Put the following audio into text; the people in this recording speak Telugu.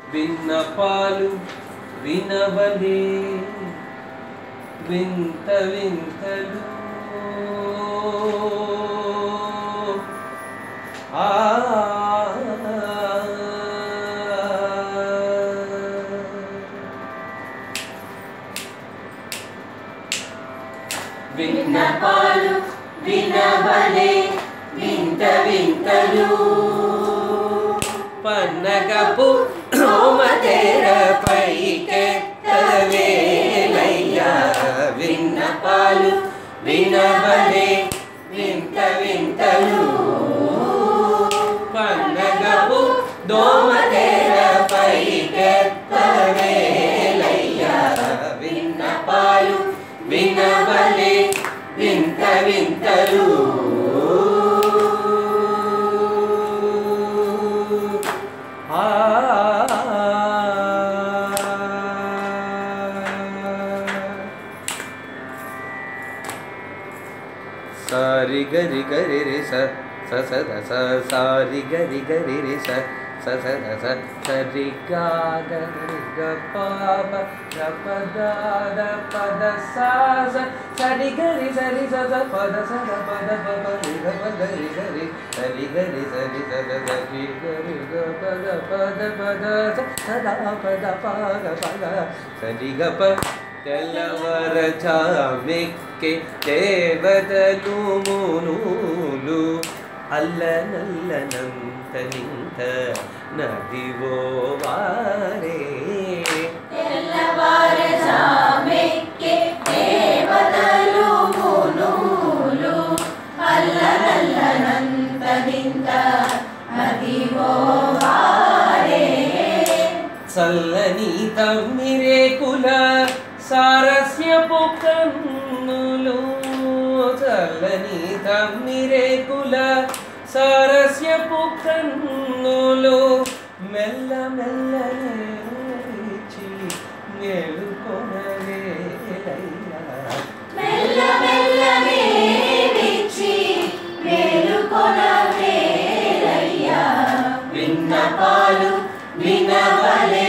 విన్నపాలు వినవలే వింత వింతలు ఆ విన్నపాలు వినవలే వింత వింతలు పన్నగపు హోమతేరపై కెత్తవేలయ్యా విన్నపాలు వినవలే వింత వింతలు పన్నగపు దోమతేరపై కెత్తవేలయ్యా విన్నపాలు వినవలే వింత వింతలు ఆ సారి గరి గరి రి స స స ద స సారి గరి గరి రి స స స ద స సరి గా ద రి గ ప ప ద ప ద ద ప ద స స సరి గరి సరి స స ప ద స ద ప ద ప ప రి గ ప గ రి గ రి సరి గరి సరి స ద ద రి గ రి గ ప ద ప ద ప ద స స ద ప ద ప గ ప గ సరి గ ప తెల్లవరచామెక్కే దేవతలు మునులు అల్లనల్లనంత నింత నదివో వారే తెల్లవారజామెక్కే దేవతలు మునులు అల్లనల్లనంత వింత అదివో వారే చల్లని తమ్మిరేకుల సారస్యపు కన్నులు చల్లని తమ్మిరేకుల సారస్యపు కన్నులు మెల్ల మెల్లనేచి మేలుకొనవేలయ్యా మెల్ల మెల్లనే విచ్చి మేలుకొన వేలయ్యా విన్నపాలు వినవలే